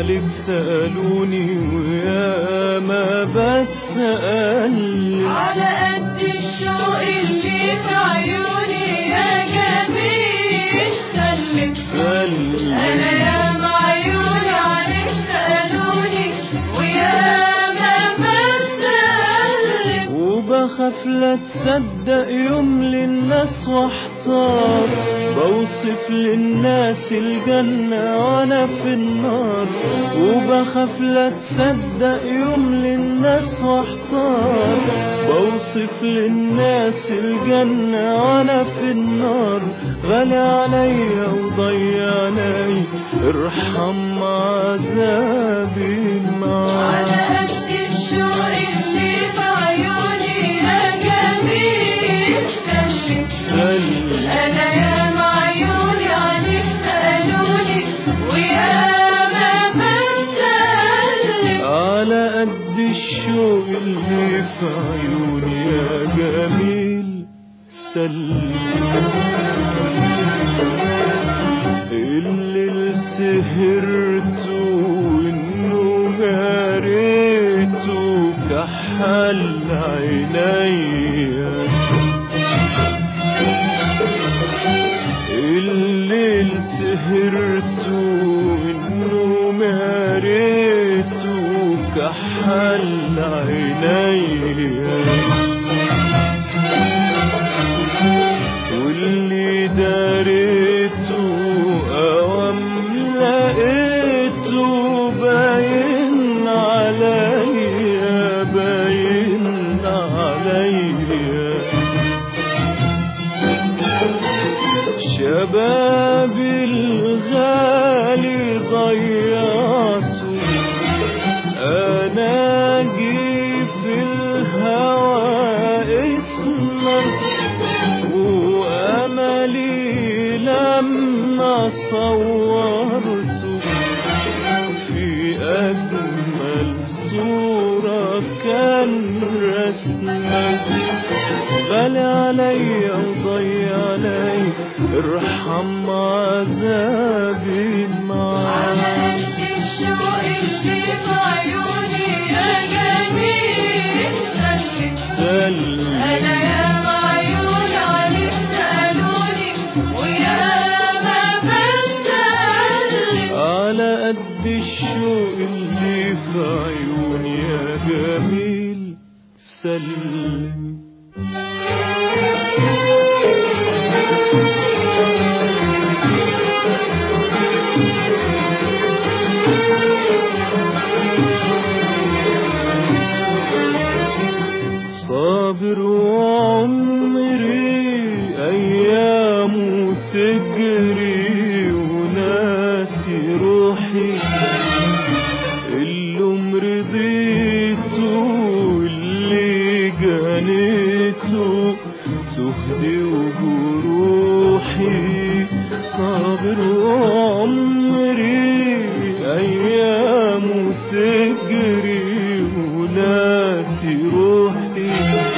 عليك سألوني ويا ما بتسأل على قد الشوق اللي في عيوني يا جميل سلم سلم أنا يا معيوني عليك سألوني ويا ما بسلم وبخاف لا تصدق يوم للناس واحتار بوصف للناس الجنة وانا في النار وبخاف لا تصدق يوم للناس واحتار بوصف للناس الجنة وانا في النار غالي عليا وضيعني ارحم عذابي على معاك قد الشوق اللي في عيوني يا جميل سلم سلم أنا يا معيوني عليك سألوني ويا ما بسلم على قد الشوق اللي في عيوني يا جميل سلم اللي سهرت وانه جريت كحل عينيا الليل سهرت وانه مريت كحل عينيا واللي داريته اوام لقيته باين عليا باين عليا شبابي الغالي ضيعته انا جي في الهوى اسمك واملي لما صورته في اجمل صورة كان رسمك غالي عليا وضيع علي ارحم عذابي على معاك قد الشوق اللي في عيوني يا جميل سلم سلم أنا يا معيوني عليك سألوني ويا ما بسلم على قد الشوق اللي في عيوني يا جميل سلم صابر وعمري أيام تجري وناسي روحي اللي مرضيته اللي جنيته سهدي وجروحي صابر وعمري أيام تجري وناسي روحي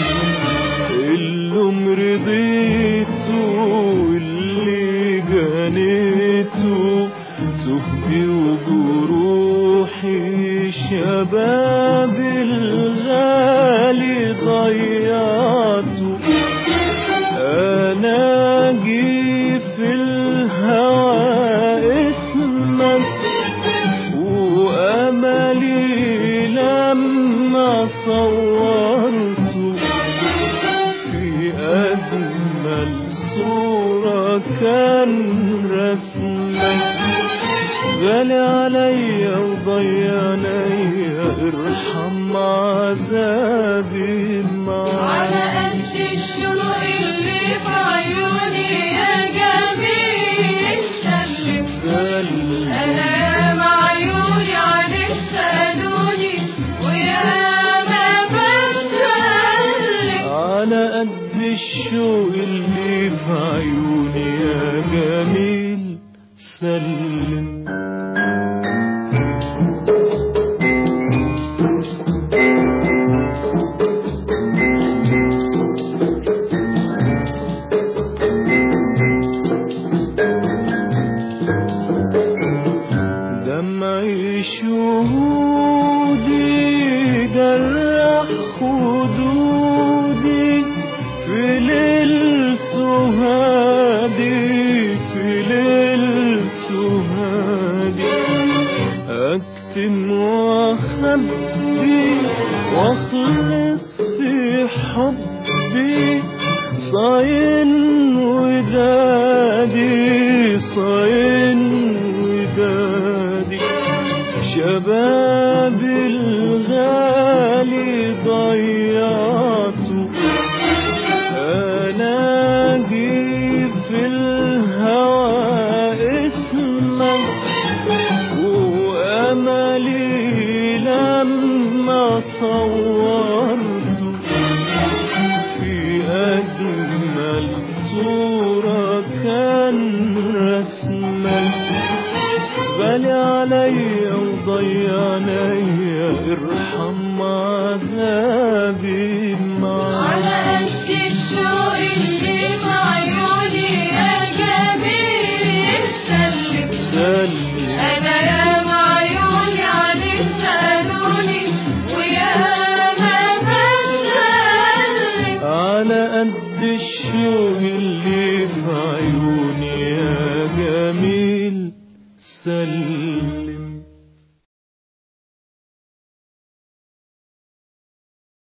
اللي مرضيته اللي جنيته سهدي وجروحي شباب الغالي ضيعته انا جي في الهوى اسمك واملي لما صورته في اجمل صورة كان رسمك غالي عليا وضيعني ارحم عذابي على معاك قد الشوق اللي في عيوني يا جميل سلم سلم أنا يا معيوني عليك سألوني ويا ما بسلم على قد الشوق اللي في عيوني يا جميل سلم شهودي جرح خدودي في ليل سهادي في ليل سهادي أكتم وأخبي وأخلص في حبي صاين ودادي صاين ودادي شباب الغالي ضيعته ألاقي في الهوى اسمك وأملي لما صورته في أجمل صورة كان رسمك بالي عليا وضيعني ارحم عذابي معاك على